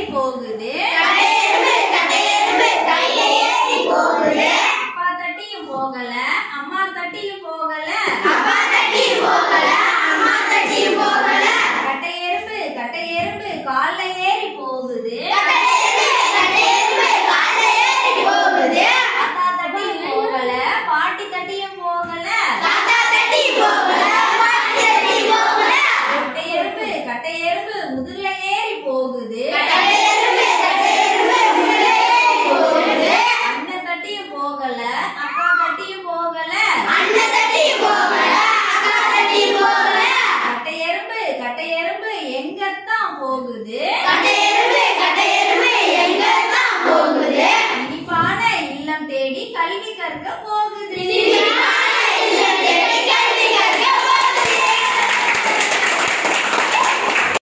போகுது அப்பா தட்டியும் போகல அம்மா தட்டியும் போகல கட்டை எறும்பு கட்டை எறும்பு கால்ல ஏறி போகுது தாத்தா தட்டியும் போகல பாட்டி தட்டியும் போகல கட்டை எறும்பு கட்டை எறும்பு முதுகுல ஏறி போகுது அண்ணன் தட்டியும் போகல அக்கா தட்டியும் போகல கட்டை எறும்பு கட்டை எறும்பு எங்கத்தான் போகுது இனிப்பான இல்லம் தேடி கல்வி கற்க போகுது